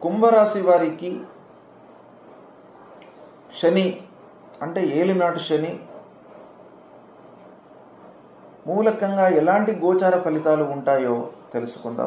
కుంభరాశి వారికి శని అంటే ఏలినాటి శని మూలకంగా ఎలాంటి గోచార ఫలితాలు ఉంటాయో తెలుసుకుందాం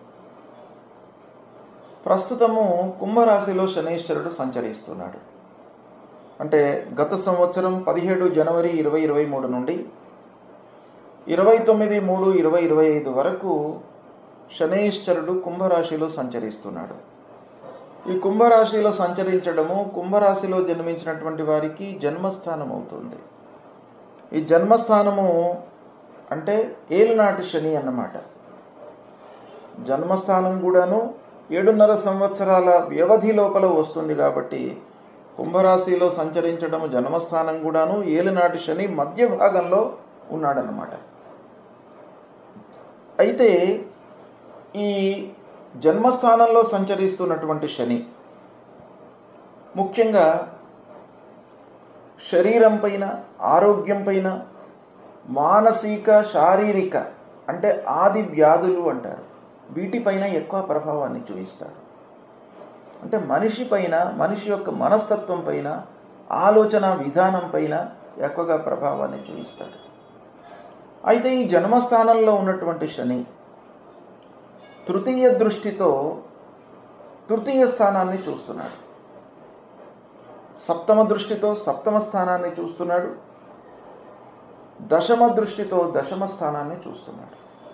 ప్రస్తుతము కుంభరాశిలో శనీశ్వరుడు సంచరిస్తున్నాడు అంటే గత సంవత్సరం పదిహేడు జనవరి ఇరవై ఇరవై మూడు నుండి ఇరవై తొమ్మిది మూడు ఇరవై ఇరవై ఐదు వరకు శనైశ్వరుడు కుంభరాశిలో సంచరిస్తున్నాడు ఈ కుంభరాశిలో సంచరించడము కుంభరాశిలో జన్మించినటువంటి వారికి జన్మస్థానం అవుతుంది ఈ జన్మస్థానము అంటే ఏలినాటి శని అన్నమాట జన్మస్థానం కూడాను ఏడున్నర సంవత్సరాల వ్యవధి లోపల వస్తుంది కాబట్టి కుంభరాశిలో సంచరించడం జన్మస్థానం కూడాను ఏలినాటి శని మధ్య భాగంలో ఉన్నాడనమాట అయితే ఈ జన్మస్థానంలో సంచరిస్తున్నటువంటి శని ముఖ్యంగా శరీరం పైన ఆరోగ్యం పైన మానసిక శారీరక అంటే ఆది వ్యాధులు అంటారు వీటిపైన ఎక్కువ ప్రభావాన్ని చూపిస్తాడు అంటే మనిషి పైన మనిషి యొక్క మనస్తత్వం పైన ఆలోచన విధానం పైన ఎక్కువగా ప్రభావాన్ని చూపిస్తాడు అయితే ఈ జన్మస్థానంలో ఉన్నటువంటి శని తృతీయ దృష్టితో తృతీయ స్థానాన్ని చూస్తున్నాడు సప్తమ దృష్టితో సప్తమ స్థానాన్ని చూస్తున్నాడు దశమ దృష్టితో దశమ స్థానాన్ని చూస్తున్నాడు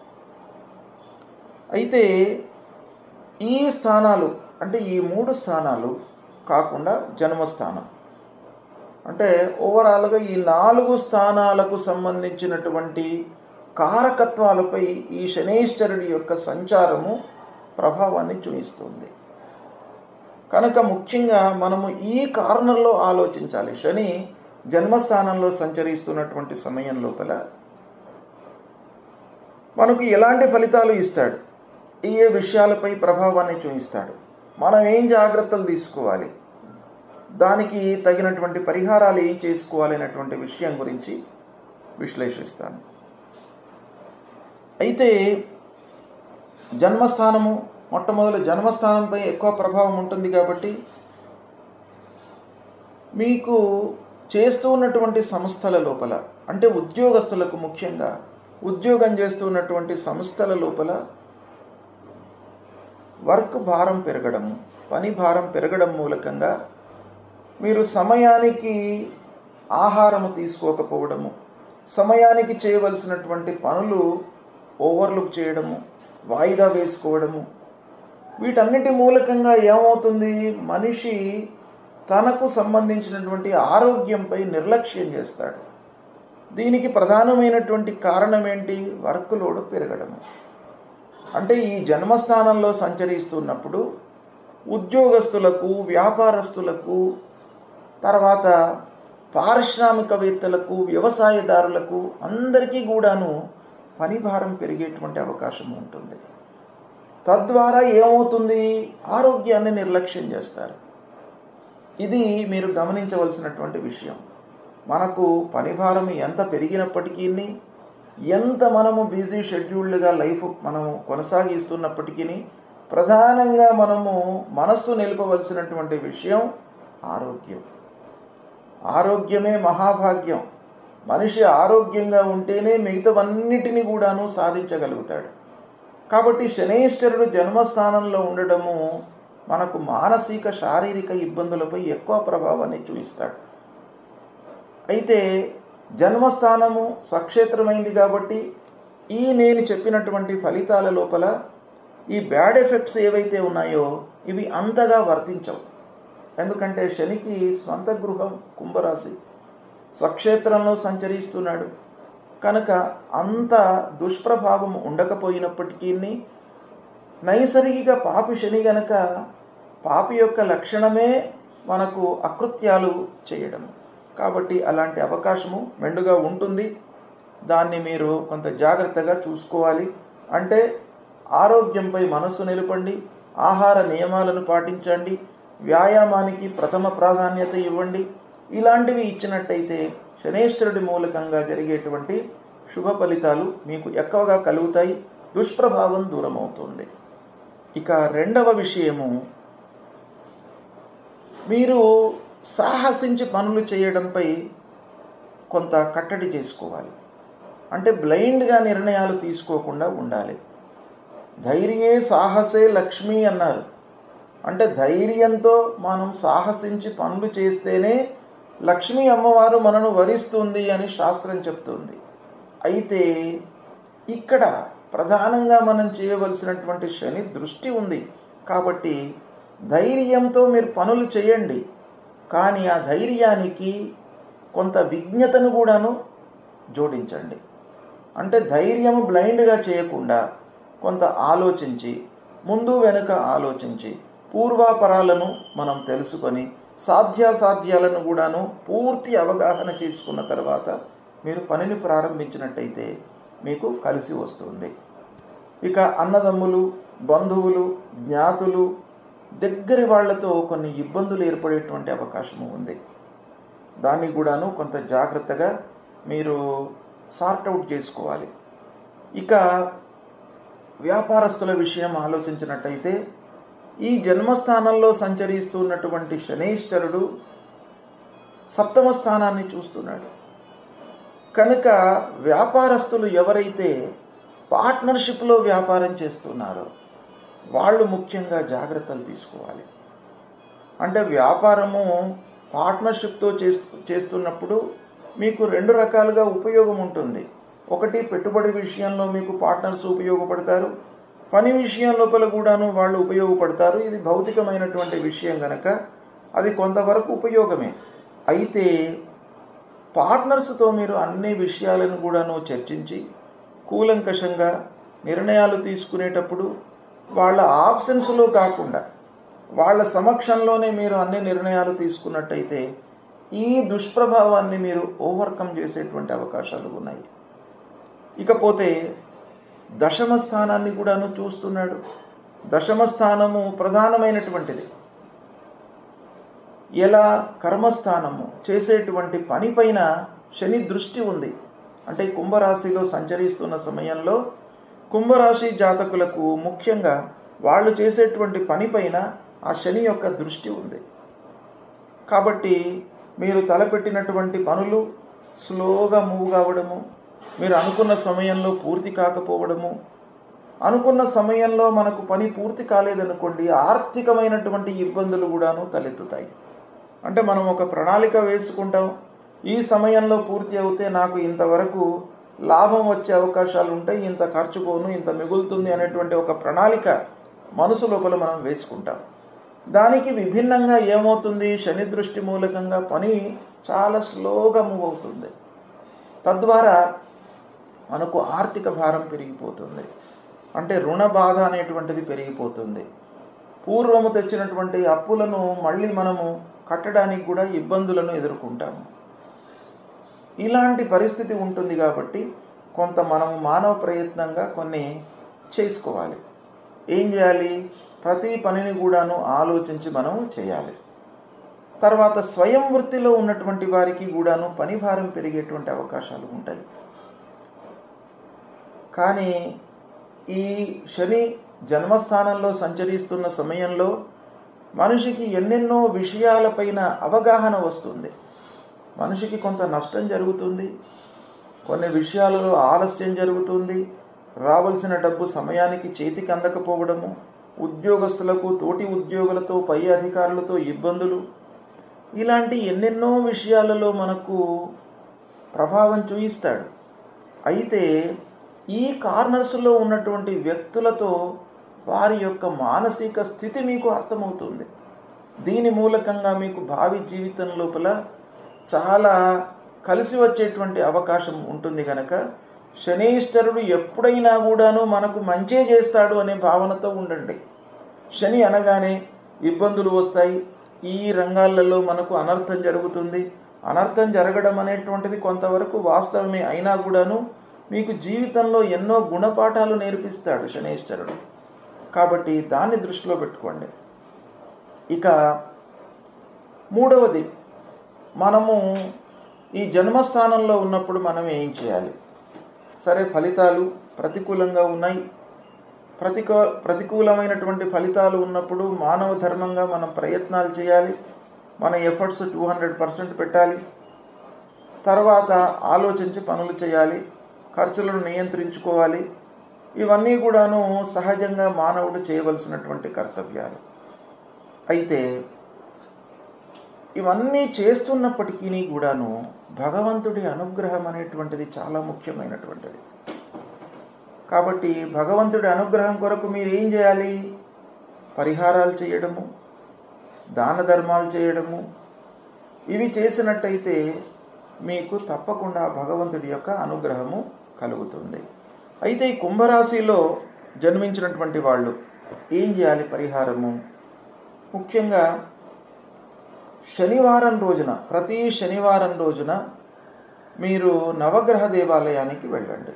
అయితే ఈ స్థానాలు అంటే ఈ మూడు స్థానాలు కాకుండా జన్మస్థానం అంటే ఓవరాల్గా ఈ నాలుగు స్థానాలకు సంబంధించినటువంటి కారకత్వాలపై ఈ శనేశ్వరుడి యొక్క సంచారము ప్రభావాన్ని చూపిస్తుంది కనుక ముఖ్యంగా మనము ఈ కారణంలో ఆలోచించాలి శని జన్మస్థానంలో సంచరిస్తున్నటువంటి సమయం లోపల మనకు ఎలాంటి ఫలితాలు ఇస్తాడు ఏ విషయాలపై ప్రభావాన్ని చూపిస్తాడు మనం ఏం జాగ్రత్తలు తీసుకోవాలి దానికి తగినటువంటి పరిహారాలు ఏం చేసుకోవాలి అనేటువంటి విషయం గురించి విశ్లేషిస్తాను అయితే జన్మస్థానము మొట్టమొదటి జన్మస్థానంపై ఎక్కువ ప్రభావం ఉంటుంది కాబట్టి మీకు చేస్తూ ఉన్నటువంటి సంస్థల లోపల అంటే ఉద్యోగస్తులకు ముఖ్యంగా ఉద్యోగం చేస్తూ ఉన్నటువంటి సంస్థల లోపల వర్క్ భారం పెరగడము పని భారం పెరగడం మూలకంగా మీరు సమయానికి ఆహారము తీసుకోకపోవడము సమయానికి చేయవలసినటువంటి పనులు ఓవర్లుక్ చేయడము వాయిదా వేసుకోవడము వీటన్నిటి మూలకంగా ఏమవుతుంది మనిషి తనకు సంబంధించినటువంటి ఆరోగ్యంపై నిర్లక్ష్యం చేస్తాడు దీనికి ప్రధానమైనటువంటి కారణం ఏంటి వర్క్ లోడ్ పెరగడము అంటే ఈ జన్మస్థానంలో సంచరిస్తున్నప్పుడు ఉద్యోగస్తులకు వ్యాపారస్తులకు తర్వాత పారిశ్రామికవేత్తలకు వ్యవసాయదారులకు అందరికీ కూడాను పని భారం పెరిగేటువంటి అవకాశం ఉంటుంది తద్వారా ఏమవుతుంది ఆరోగ్యాన్ని నిర్లక్ష్యం చేస్తారు ఇది మీరు గమనించవలసినటువంటి విషయం మనకు పని భారం ఎంత పెరిగినప్పటికీ ఎంత మనము బిజీ షెడ్యూల్డ్గా లైఫ్ మనము కొనసాగిస్తున్నప్పటికీ ప్రధానంగా మనము మనస్సు నిలపవలసినటువంటి విషయం ఆరోగ్యం ఆరోగ్యమే మహాభాగ్యం మనిషి ఆరోగ్యంగా ఉంటేనే మిగతావన్నిటిని కూడాను సాధించగలుగుతాడు కాబట్టి శనేశ్వరుడు జన్మస్థానంలో ఉండడము మనకు మానసిక శారీరక ఇబ్బందులపై ఎక్కువ ప్రభావాన్ని చూపిస్తాడు అయితే జన్మస్థానము స్వక్షేత్రమైంది కాబట్టి ఈ నేను చెప్పినటువంటి ఫలితాల లోపల ఈ బ్యాడ్ ఎఫెక్ట్స్ ఏవైతే ఉన్నాయో ఇవి అంతగా వర్తించవు ఎందుకంటే శనికి స్వంత గృహం కుంభరాశి స్వక్షేత్రంలో సంచరిస్తున్నాడు కనుక అంత దుష్ప్రభావం ఉండకపోయినప్పటికీ నైసర్గిక పాపి శని గనక పాపి యొక్క లక్షణమే మనకు అకృత్యాలు చేయడం కాబట్టి అలాంటి అవకాశము మెండుగా ఉంటుంది దాన్ని మీరు కొంత జాగ్రత్తగా చూసుకోవాలి అంటే ఆరోగ్యంపై మనస్సు నిలపండి ఆహార నియమాలను పాటించండి వ్యాయామానికి ప్రథమ ప్రాధాన్యత ఇవ్వండి ఇలాంటివి ఇచ్చినట్టయితే శనేశ్వరుడి మూలకంగా జరిగేటువంటి శుభ ఫలితాలు మీకు ఎక్కువగా కలుగుతాయి దుష్ప్రభావం దూరం అవుతుంది ఇక రెండవ విషయము మీరు సాహసించి పనులు చేయడంపై కొంత కట్టడి చేసుకోవాలి అంటే బ్లైండ్గా నిర్ణయాలు తీసుకోకుండా ఉండాలి ధైర్యే సాహసే లక్ష్మి అన్నారు అంటే ధైర్యంతో మనం సాహసించి పనులు చేస్తేనే లక్ష్మీ అమ్మవారు మనను వరిస్తుంది అని శాస్త్రం చెప్తుంది అయితే ఇక్కడ ప్రధానంగా మనం చేయవలసినటువంటి శని దృష్టి ఉంది కాబట్టి ధైర్యంతో మీరు పనులు చేయండి కానీ ఆ ధైర్యానికి కొంత విజ్ఞతను కూడాను జోడించండి అంటే ధైర్యం బ్లైండ్గా చేయకుండా కొంత ఆలోచించి ముందు వెనుక ఆలోచించి పూర్వాపరాలను మనం తెలుసుకొని సాధ్యాసాధ్యాలను కూడాను పూర్తి అవగాహన చేసుకున్న తర్వాత మీరు పనిని ప్రారంభించినట్టయితే మీకు కలిసి వస్తుంది ఇక అన్నదమ్ములు బంధువులు జ్ఞాతులు దగ్గరి వాళ్లతో కొన్ని ఇబ్బందులు ఏర్పడేటువంటి అవకాశము ఉంది దాన్ని కూడాను కొంత జాగ్రత్తగా మీరు సార్ట్అవుట్ చేసుకోవాలి ఇక వ్యాపారస్తుల విషయం ఆలోచించినట్టయితే ఈ జన్మస్థానంలో సంచరిస్తున్నటువంటి శనైశ్వరుడు సప్తమ స్థానాన్ని చూస్తున్నాడు కనుక వ్యాపారస్తులు ఎవరైతే పార్ట్నర్షిప్లో వ్యాపారం చేస్తున్నారో వాళ్ళు ముఖ్యంగా జాగ్రత్తలు తీసుకోవాలి అంటే వ్యాపారము పార్ట్నర్షిప్తో చేస్తు చేస్తున్నప్పుడు మీకు రెండు రకాలుగా ఉపయోగం ఉంటుంది ఒకటి పెట్టుబడి విషయంలో మీకు పార్ట్నర్స్ ఉపయోగపడతారు పని విషయం లోపల కూడాను వాళ్ళు ఉపయోగపడతారు ఇది భౌతికమైనటువంటి విషయం కనుక అది కొంతవరకు ఉపయోగమే అయితే పార్ట్నర్స్తో మీరు అన్ని విషయాలను కూడాను చర్చించి కూలంకషంగా నిర్ణయాలు తీసుకునేటప్పుడు వాళ్ళ ఆప్షన్స్లో కాకుండా వాళ్ళ సమక్షంలోనే మీరు అన్ని నిర్ణయాలు తీసుకున్నట్టయితే ఈ దుష్ప్రభావాన్ని మీరు ఓవర్కమ్ చేసేటువంటి అవకాశాలు ఉన్నాయి ఇకపోతే దశమ స్థానాన్ని కూడాను చూస్తున్నాడు దశమ స్థానము ప్రధానమైనటువంటిది ఎలా కర్మస్థానము చేసేటువంటి పనిపైన శని దృష్టి ఉంది అంటే కుంభరాశిలో సంచరిస్తున్న సమయంలో కుంభరాశి జాతకులకు ముఖ్యంగా వాళ్ళు చేసేటువంటి పనిపైన ఆ శని యొక్క దృష్టి ఉంది కాబట్టి మీరు తలపెట్టినటువంటి పనులు స్లోగా మూవ్ కావడము మీరు అనుకున్న సమయంలో పూర్తి కాకపోవడము అనుకున్న సమయంలో మనకు పని పూర్తి కాలేదనుకోండి ఆర్థికమైనటువంటి ఇబ్బందులు కూడాను తలెత్తుతాయి అంటే మనం ఒక ప్రణాళిక వేసుకుంటాం ఈ సమయంలో పూర్తి అవుతే నాకు ఇంతవరకు లాభం వచ్చే అవకాశాలు ఉంటాయి ఇంత ఖర్చు పోను ఇంత మిగులుతుంది అనేటువంటి ఒక ప్రణాళిక మనసు లోపల మనం వేసుకుంటాం దానికి విభిన్నంగా ఏమవుతుంది శని దృష్టి మూలకంగా పని చాలా స్లోగా మూవ్ అవుతుంది తద్వారా మనకు ఆర్థిక భారం పెరిగిపోతుంది అంటే రుణ బాధ అనేటువంటిది పెరిగిపోతుంది పూర్వము తెచ్చినటువంటి అప్పులను మళ్ళీ మనము కట్టడానికి కూడా ఇబ్బందులను ఎదుర్కొంటాము ఇలాంటి పరిస్థితి ఉంటుంది కాబట్టి కొంత మనము మానవ ప్రయత్నంగా కొన్ని చేసుకోవాలి ఏం చేయాలి ప్రతి పనిని కూడాను ఆలోచించి మనం చేయాలి తర్వాత స్వయం వృత్తిలో ఉన్నటువంటి వారికి కూడాను పని భారం పెరిగేటువంటి అవకాశాలు ఉంటాయి కానీ ఈ శని జన్మస్థానంలో సంచరిస్తున్న సమయంలో మనిషికి ఎన్నెన్నో విషయాలపైన అవగాహన వస్తుంది మనిషికి కొంత నష్టం జరుగుతుంది కొన్ని విషయాలలో ఆలస్యం జరుగుతుంది రావాల్సిన డబ్బు సమయానికి చేతికి అందకపోవడము ఉద్యోగస్తులకు తోటి ఉద్యోగులతో పై అధికారులతో ఇబ్బందులు ఇలాంటి ఎన్నెన్నో విషయాలలో మనకు ప్రభావం చూయిస్తాడు అయితే ఈ కార్నర్స్లో ఉన్నటువంటి వ్యక్తులతో వారి యొక్క మానసిక స్థితి మీకు అర్థమవుతుంది దీని మూలకంగా మీకు భావి జీవితం లోపల చాలా కలిసి వచ్చేటువంటి అవకాశం ఉంటుంది కనుక శనీశ్వరుడు ఎప్పుడైనా కూడాను మనకు మంచే చేస్తాడు అనే భావనతో ఉండండి శని అనగానే ఇబ్బందులు వస్తాయి ఈ రంగాలలో మనకు అనర్థం జరుగుతుంది అనర్థం జరగడం అనేటువంటిది కొంతవరకు వాస్తవమే అయినా కూడాను మీకు జీవితంలో ఎన్నో గుణపాఠాలు నేర్పిస్తాడు శనేశ్వరుడు కాబట్టి దాన్ని దృష్టిలో పెట్టుకోండి ఇక మూడవది మనము ఈ జన్మస్థానంలో ఉన్నప్పుడు మనం ఏం చేయాలి సరే ఫలితాలు ప్రతికూలంగా ఉన్నాయి ప్రతికూ ప్రతికూలమైనటువంటి ఫలితాలు ఉన్నప్పుడు మానవ ధర్మంగా మనం ప్రయత్నాలు చేయాలి మన ఎఫర్ట్స్ టూ హండ్రెడ్ పర్సెంట్ పెట్టాలి తర్వాత ఆలోచించి పనులు చేయాలి ఖర్చులను నియంత్రించుకోవాలి ఇవన్నీ కూడాను సహజంగా మానవుడు చేయవలసినటువంటి కర్తవ్యాలు అయితే ఇవన్నీ చేస్తున్నప్పటికీ కూడాను భగవంతుడి అనుగ్రహం అనేటువంటిది చాలా ముఖ్యమైనటువంటిది కాబట్టి భగవంతుడి అనుగ్రహం కొరకు మీరు ఏం చేయాలి పరిహారాలు చేయడము దాన ధర్మాలు చేయడము ఇవి చేసినట్టయితే మీకు తప్పకుండా భగవంతుడి యొక్క అనుగ్రహము కలుగుతుంది అయితే ఈ కుంభరాశిలో జన్మించినటువంటి వాళ్ళు ఏం చేయాలి పరిహారము ముఖ్యంగా శనివారం రోజున ప్రతి శనివారం రోజున మీరు నవగ్రహ దేవాలయానికి వెళ్ళండి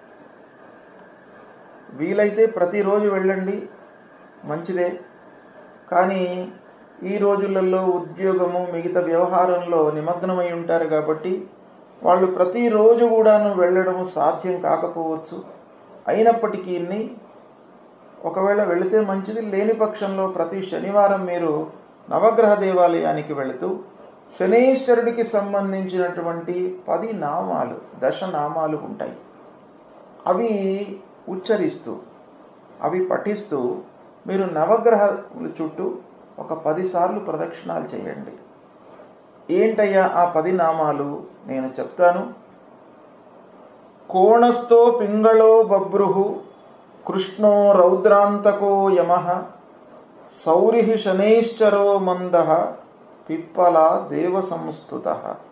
వీలైతే ప్రతిరోజు వెళ్ళండి మంచిదే కానీ ఈ రోజులలో ఉద్యోగము మిగతా వ్యవహారంలో నిమగ్నమై ఉంటారు కాబట్టి వాళ్ళు ప్రతిరోజు కూడాను వెళ్ళడం సాధ్యం కాకపోవచ్చు అయినప్పటికీ ఒకవేళ వెళితే మంచిది లేని పక్షంలో ప్రతి శనివారం మీరు నవగ్రహ దేవాలయానికి వెళుతూ శనీశ్వరుడికి సంబంధించినటువంటి పది నామాలు దశ నామాలు ఉంటాయి అవి ఉచ్చరిస్తూ అవి పఠిస్తూ మీరు నవగ్రహాల చుట్టూ ఒక పదిసార్లు ప్రదక్షిణాలు చేయండి ఏంటయ్యా ఆ పది నామాలు నేను చెప్తాను కోణస్థో పింగళో బభ్రుహు కృష్ణో రౌద్రాంతకో యమ సౌరి శనైశ్చరో మంద పిప్పల దేవసంస్థుత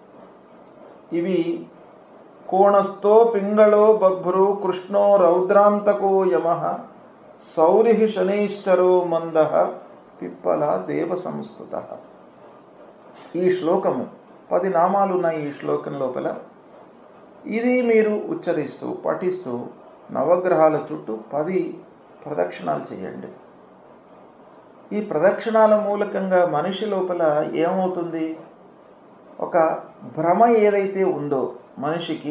ఇవి కోణస్థో పింగళో బభ్రు కృష్ణో రౌద్రాంతకో యమ సౌరి శనైశ్చరో మంద పిప్పల దేవ సంస్థుత ఈ శ్లోకము పది నామాలు ఉన్నాయి ఈ శ్లోకం లోపల ఇది మీరు ఉచ్చరిస్తూ పఠిస్తూ నవగ్రహాల చుట్టూ పది ప్రదక్షిణాలు చేయండి ఈ ప్రదక్షిణాల మూలకంగా మనిషి లోపల ఏమవుతుంది ఒక భ్రమ ఏదైతే ఉందో మనిషికి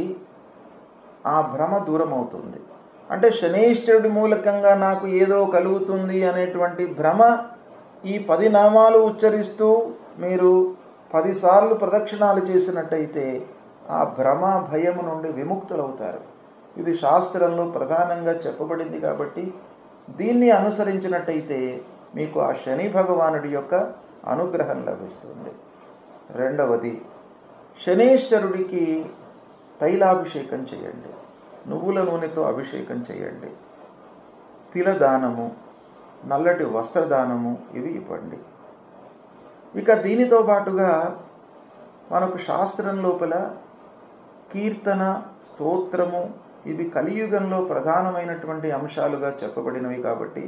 ఆ భ్రమ దూరం అవుతుంది అంటే శనేశ్వరుడి మూలకంగా నాకు ఏదో కలుగుతుంది అనేటువంటి భ్రమ ఈ పది నామాలు ఉచ్చరిస్తూ మీరు పదిసార్లు ప్రదక్షిణాలు చేసినట్టయితే ఆ భ్రమ భయము నుండి విముక్తులవుతారు ఇది శాస్త్రంలో ప్రధానంగా చెప్పబడింది కాబట్టి దీన్ని అనుసరించినట్టయితే మీకు ఆ శని భగవానుడి యొక్క అనుగ్రహం లభిస్తుంది రెండవది శనీశ్వరుడికి తైలాభిషేకం చేయండి నువ్వుల నూనెతో అభిషేకం చేయండి తిలదానము నల్లటి వస్త్రదానము ఇవి ఇవ్వండి ఇక దీనితో పాటుగా మనకు శాస్త్రం లోపల కీర్తన స్తోత్రము ఇవి కలియుగంలో ప్రధానమైనటువంటి అంశాలుగా చెప్పబడినవి కాబట్టి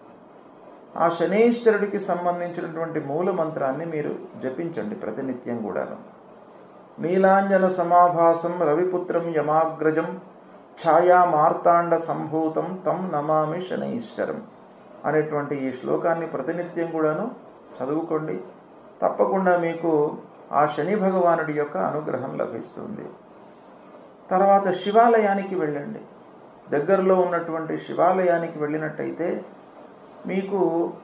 ఆ శనేశ్వరుడికి సంబంధించినటువంటి మూల మంత్రాన్ని మీరు జపించండి ప్రతినిత్యం కూడాను నీలాంజన సమాభాసం రవిపుత్రం యమాగ్రజం ఛాయా మార్తాండ సంభూతం తం నమామి శనైశ్వరం అనేటువంటి ఈ శ్లోకాన్ని ప్రతినిత్యం కూడాను చదువుకోండి తప్పకుండా మీకు ఆ శని భగవానుడి యొక్క అనుగ్రహం లభిస్తుంది తర్వాత శివాలయానికి వెళ్ళండి దగ్గరలో ఉన్నటువంటి శివాలయానికి వెళ్ళినట్టయితే మీకు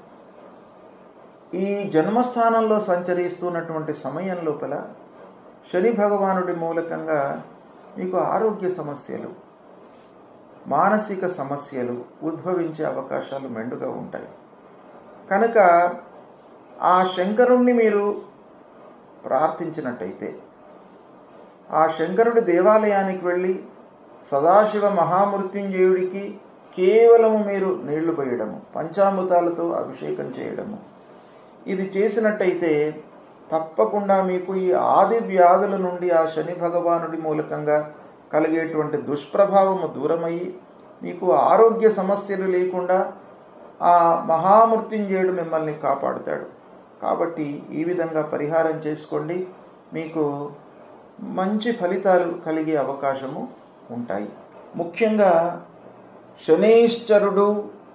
ఈ జన్మస్థానంలో సంచరిస్తున్నటువంటి సమయం లోపల శని భగవానుడి మూలకంగా మీకు ఆరోగ్య సమస్యలు మానసిక సమస్యలు ఉద్భవించే అవకాశాలు మెండుగా ఉంటాయి కనుక ఆ శంకరుణ్ణి మీరు ప్రార్థించినట్టయితే ఆ శంకరుడి దేవాలయానికి వెళ్ళి సదాశివ మహామృత్యుంజయుడికి కేవలము మీరు నీళ్లు పోయడము పంచామృతాలతో అభిషేకం చేయడము ఇది చేసినట్టయితే తప్పకుండా మీకు ఈ ఆది వ్యాధుల నుండి ఆ శని భగవానుడి మూలకంగా కలిగేటువంటి దుష్ప్రభావము దూరమయ్యి మీకు ఆరోగ్య సమస్యలు లేకుండా ఆ మహామృత్యుంజయుడు మిమ్మల్ని కాపాడుతాడు కాబట్టి ఈ విధంగా పరిహారం చేసుకోండి మీకు మంచి ఫలితాలు కలిగే అవకాశము ఉంటాయి ముఖ్యంగా శనీశ్వరుడు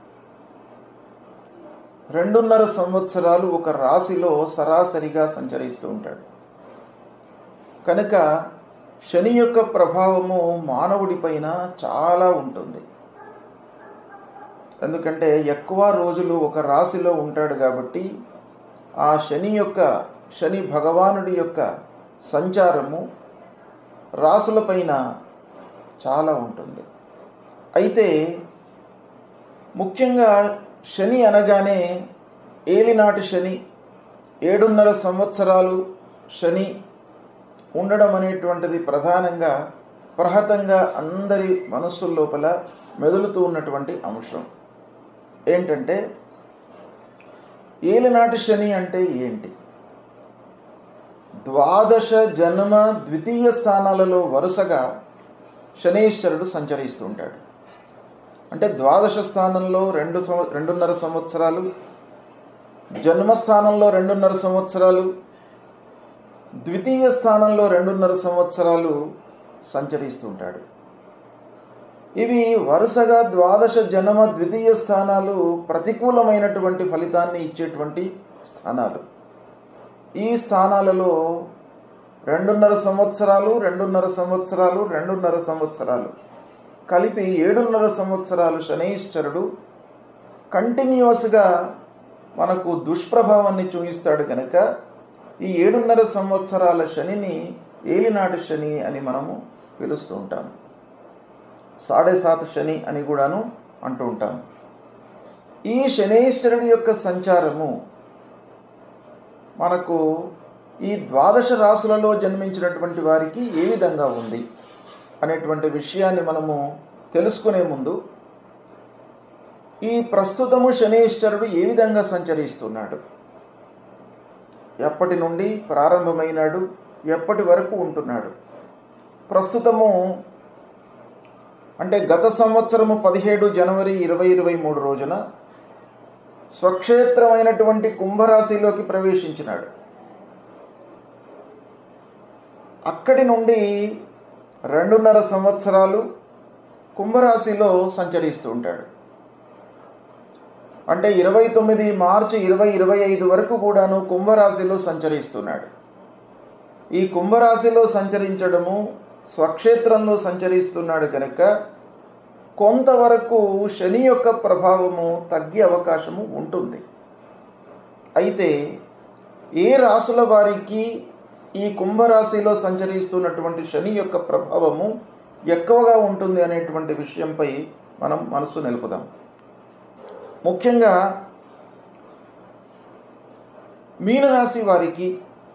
రెండున్నర సంవత్సరాలు ఒక రాశిలో సరాసరిగా సంచరిస్తూ ఉంటాడు కనుక శని యొక్క ప్రభావము మానవుడిపైన చాలా ఉంటుంది ఎందుకంటే ఎక్కువ రోజులు ఒక రాశిలో ఉంటాడు కాబట్టి ఆ శని యొక్క శని భగవానుడి యొక్క సంచారము రాసులపైన చాలా ఉంటుంది అయితే ముఖ్యంగా శని అనగానే ఏలినాటి శని ఏడున్నర సంవత్సరాలు శని ఉండడం అనేటువంటిది ప్రధానంగా ప్రహతంగా అందరి మనస్సుల లోపల మెదులుతూ ఉన్నటువంటి అంశం ఏంటంటే ఏలినాటి శని అంటే ఏంటి ద్వాదశ జన్మ ద్వితీయ స్థానాలలో వరుసగా శనీశ్వరుడు సంచరిస్తూ ఉంటాడు అంటే ద్వాదశ స్థానంలో రెండు సంవ రెండున్నర సంవత్సరాలు జన్మస్థానంలో రెండున్నర సంవత్సరాలు ద్వితీయ స్థానంలో రెండున్నర సంవత్సరాలు సంచరిస్తూ ఉంటాడు ఇవి వరుసగా ద్వాదశ జన్మ ద్వితీయ స్థానాలు ప్రతికూలమైనటువంటి ఫలితాన్ని ఇచ్చేటువంటి స్థానాలు ఈ స్థానాలలో రెండున్నర సంవత్సరాలు రెండున్నర సంవత్సరాలు రెండున్నర సంవత్సరాలు కలిపి ఏడున్నర సంవత్సరాలు శనైశ్వరుడు కంటిన్యూస్గా మనకు దుష్ప్రభావాన్ని చూపిస్తాడు కనుక ఈ ఏడున్నర సంవత్సరాల శనిని ఏలినాటి శని అని మనము పిలుస్తూ ఉంటాము సాడే సాత శని అని కూడాను అంటూ ఉంటాం ఈ శనేశ్వరుడి యొక్క సంచారము మనకు ఈ ద్వాదశ రాసులలో జన్మించినటువంటి వారికి ఏ విధంగా ఉంది అనేటువంటి విషయాన్ని మనము తెలుసుకునే ముందు ఈ ప్రస్తుతము శనేశ్వరుడు ఏ విధంగా సంచరిస్తున్నాడు ఎప్పటి నుండి ప్రారంభమైనాడు ఎప్పటి వరకు ఉంటున్నాడు ప్రస్తుతము అంటే గత సంవత్సరము పదిహేడు జనవరి ఇరవై ఇరవై మూడు రోజున స్వక్షేత్రమైనటువంటి కుంభరాశిలోకి ప్రవేశించినాడు అక్కడి నుండి రెండున్నర సంవత్సరాలు కుంభరాశిలో సంచరిస్తూ ఉంటాడు అంటే ఇరవై తొమ్మిది మార్చి ఇరవై ఇరవై ఐదు వరకు కూడాను కుంభరాశిలో సంచరిస్తున్నాడు ఈ కుంభరాశిలో సంచరించడము స్వక్షేత్రంలో సంచరిస్తున్నాడు కనుక కొంతవరకు శని యొక్క ప్రభావము తగ్గే అవకాశము ఉంటుంది అయితే ఏ రాసుల వారికి ఈ కుంభరాశిలో సంచరిస్తున్నటువంటి శని యొక్క ప్రభావము ఎక్కువగా ఉంటుంది అనేటువంటి విషయంపై మనం మనసు నిలుపుదాం ముఖ్యంగా మీనరాశి వారికి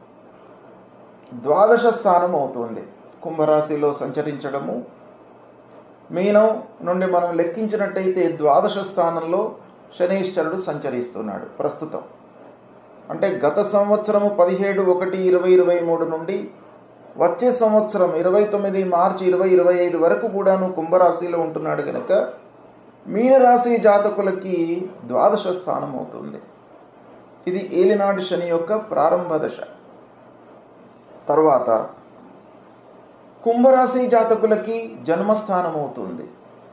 ద్వాదశ స్థానం అవుతుంది కుంభరాశిలో సంచరించడము మీనం నుండి మనం లెక్కించినట్టయితే ద్వాదశ స్థానంలో శనీశ్వరుడు సంచరిస్తున్నాడు ప్రస్తుతం అంటే గత సంవత్సరము పదిహేడు ఒకటి ఇరవై ఇరవై మూడు నుండి వచ్చే సంవత్సరం ఇరవై తొమ్మిది మార్చి ఇరవై ఇరవై ఐదు వరకు కూడాను కుంభరాశిలో ఉంటున్నాడు కనుక మీనరాశి జాతకులకి ద్వాదశ స్థానం అవుతుంది ఇది ఏలినాడు శని యొక్క ప్రారంభ దశ తర్వాత కుంభరాశి జాతకులకి జన్మస్థానం అవుతుంది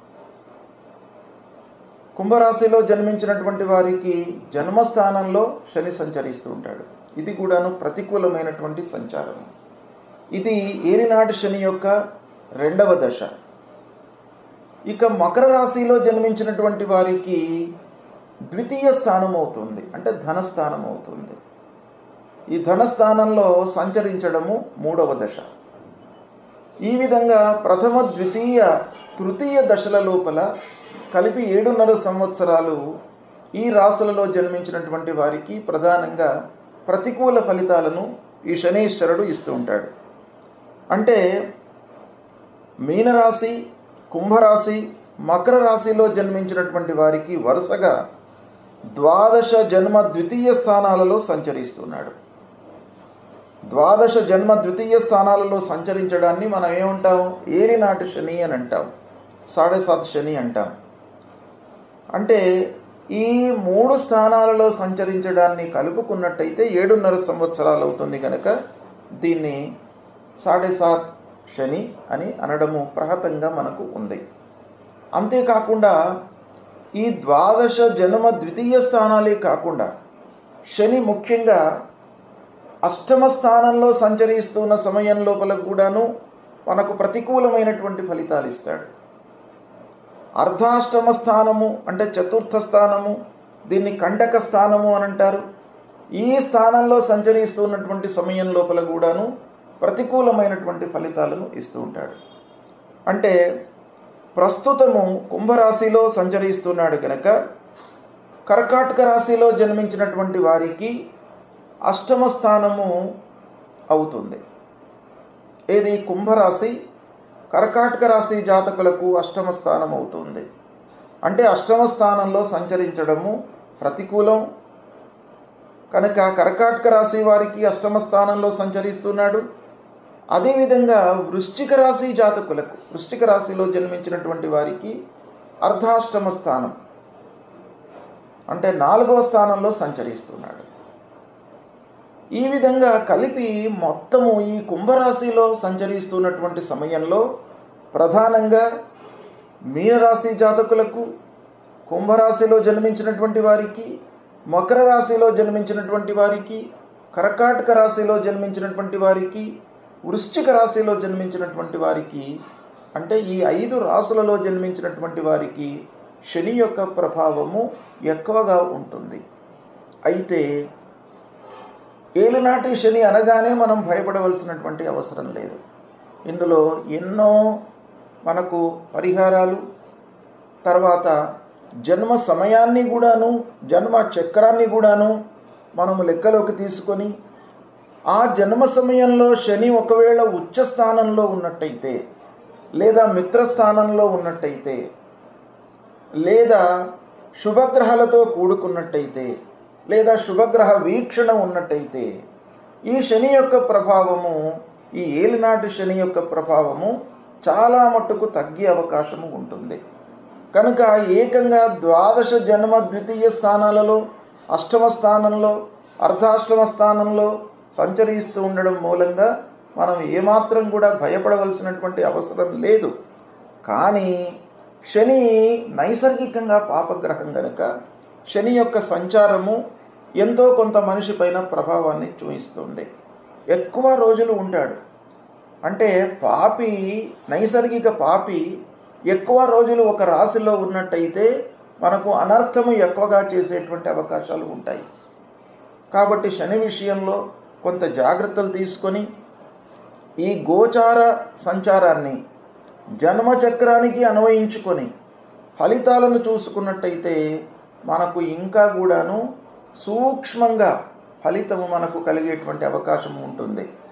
కుంభరాశిలో జన్మించినటువంటి వారికి జన్మస్థానంలో శని సంచరిస్తూ ఉంటాడు ఇది కూడాను ప్రతికూలమైనటువంటి సంచారం ఇది ఏలినాటి శని యొక్క రెండవ దశ ఇక మకర రాశిలో జన్మించినటువంటి వారికి ద్వితీయ స్థానం అవుతుంది అంటే ధనస్థానం అవుతుంది ఈ ధనస్థానంలో సంచరించడము మూడవ దశ ఈ విధంగా ప్రథమ ద్వితీయ తృతీయ దశల లోపల కలిపి ఏడున్నర సంవత్సరాలు ఈ రాసులలో జన్మించినటువంటి వారికి ప్రధానంగా ప్రతికూల ఫలితాలను ఈ శనీశ్వరుడు ఇస్తూ ఉంటాడు అంటే మీనరాశి కుంభరాశి మకర రాశిలో జన్మించినటువంటి వారికి వరుసగా ద్వాదశ జన్మ ద్వితీయ స్థానాలలో సంచరిస్తున్నాడు ద్వాదశ జన్మ ద్వితీయ స్థానాలలో సంచరించడాన్ని మనం ఏమంటాం ఏలినాటి శని అని అంటాం సాడే సాత్ శని అంటాం అంటే ఈ మూడు స్థానాలలో సంచరించడాన్ని కలుపుకున్నట్టయితే ఏడున్నర సంవత్సరాలు అవుతుంది కనుక దీన్ని సాడే సాత్ శని అని అనడము ప్రహతంగా మనకు ఉంది అంతేకాకుండా ఈ ద్వాదశ జన్మ ద్వితీయ స్థానాలే కాకుండా శని ముఖ్యంగా అష్టమ స్థానంలో సంచరిస్తున్న సమయం లోపల కూడాను మనకు ప్రతికూలమైనటువంటి ఫలితాలు ఇస్తాడు అర్ధాష్టమ స్థానము అంటే చతుర్థ స్థానము దీన్ని కంటక స్థానము అని అంటారు ఈ స్థానంలో సంచరిస్తున్నటువంటి సమయం లోపల కూడాను ప్రతికూలమైనటువంటి ఫలితాలను ఇస్తూ ఉంటాడు అంటే ప్రస్తుతము కుంభరాశిలో సంచరిస్తున్నాడు కనుక కర్కాటక రాశిలో జన్మించినటువంటి వారికి అష్టమ స్థానము అవుతుంది ఏది కుంభరాశి కర్కాటక రాశి జాతకులకు అష్టమ స్థానం అవుతుంది అంటే అష్టమ స్థానంలో సంచరించడము ప్రతికూలం కనుక కర్కాటక రాశి వారికి అష్టమ స్థానంలో సంచరిస్తున్నాడు అదేవిధంగా వృశ్చిక రాశి జాతకులకు వృశ్చిక రాశిలో జన్మించినటువంటి వారికి అర్ధాష్టమ స్థానం అంటే నాలుగవ స్థానంలో సంచరిస్తున్నాడు ఈ విధంగా కలిపి మొత్తము ఈ కుంభరాశిలో సంచరిస్తున్నటువంటి సమయంలో ప్రధానంగా మీనరాశి జాతకులకు కుంభరాశిలో జన్మించినటువంటి వారికి మకర రాశిలో జన్మించినటువంటి వారికి కర్కాటక రాశిలో జన్మించినటువంటి వారికి వృశ్చిక రాశిలో జన్మించినటువంటి వారికి అంటే ఈ ఐదు రాసులలో జన్మించినటువంటి వారికి శని యొక్క ప్రభావము ఎక్కువగా ఉంటుంది అయితే ఏలినాటి శని అనగానే మనం భయపడవలసినటువంటి అవసరం లేదు ఇందులో ఎన్నో మనకు పరిహారాలు తర్వాత జన్మ సమయాన్ని కూడాను జన్మ చక్రాన్ని కూడాను మనము లెక్కలోకి తీసుకొని ఆ జన్మ సమయంలో శని ఒకవేళ ఉచ్చ స్థానంలో ఉన్నట్టయితే లేదా మిత్రస్థానంలో ఉన్నట్టయితే లేదా శుభగ్రహాలతో కూడుకున్నట్టయితే లేదా శుభగ్రహ వీక్షణ ఉన్నట్టయితే ఈ శని యొక్క ప్రభావము ఈ ఏలినాటి శని యొక్క ప్రభావము చాలా మట్టుకు తగ్గే అవకాశము ఉంటుంది కనుక ఏకంగా ద్వాదశ జన్మ ద్వితీయ స్థానాలలో అష్టమ స్థానంలో అర్ధాష్టమ స్థానంలో సంచరిస్తూ ఉండడం మూలంగా మనం ఏమాత్రం కూడా భయపడవలసినటువంటి అవసరం లేదు కానీ శని నైసర్గికంగా పాపగ్రహం గనక శని యొక్క సంచారము ఎంతో కొంత మనిషి పైన ప్రభావాన్ని చూపిస్తుంది ఎక్కువ రోజులు ఉంటాడు అంటే పాపి నైసర్గిక పాపి ఎక్కువ రోజులు ఒక రాశిలో ఉన్నట్టయితే మనకు అనర్థము ఎక్కువగా చేసేటువంటి అవకాశాలు ఉంటాయి కాబట్టి శని విషయంలో కొంత జాగ్రత్తలు తీసుకొని ఈ గోచార సంచారాన్ని జన్మచక్రానికి అన్వయించుకొని ఫలితాలను చూసుకున్నట్టయితే మనకు ఇంకా కూడాను సూక్ష్మంగా ఫలితము మనకు కలిగేటువంటి అవకాశం ఉంటుంది